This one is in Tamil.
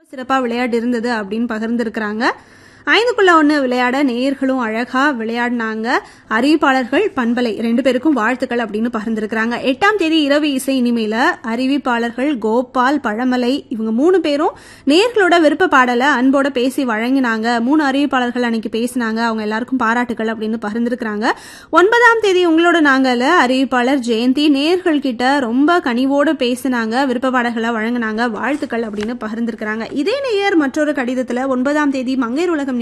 சிறப்பாக விளையாட்டு இருந்தது அப்படின்னு பகிர்ந்திருக்கிறாங்க ஐந்துக்குள்ள ஒன்று விளையாட நேயர்களும் அழகா விளையாடினாங்க அறிவிப்பாளர்கள் பண்பலை ரெண்டு பேருக்கும் வாழ்த்துக்கள் அப்படின்னு பகிர்ந்திருக்கிறாங்க எட்டாம் தேதி இரவு இசை இனிமையில அறிவிப்பாளர்கள் கோபால் பழமலை இவங்க மூணு பேரும் நேர்களோட விருப்ப பாடலை அன்போட பேசி வழங்கினாங்க மூணு அறிவிப்பாளர்கள் அன்னைக்கு பேசினாங்க அவங்க எல்லாருக்கும் பாராட்டுகள் அப்படின்னு பகிர்ந்திருக்கிறாங்க ஒன்பதாம் தேதி உங்களோட நாங்கல அறிவிப்பாளர் ஜெயந்தி நேர்கள் கிட்ட ரொம்ப கனிவோடு பேசினாங்க விருப்ப பாடல்களை வழங்கினாங்க வாழ்த்துக்கள் அப்படின்னு பகிர்ந்திருக்கிறாங்க இதே நேயர் மற்றொரு கடிதத்துல ஒன்பதாம் தேதி மங்கையர் உலகம்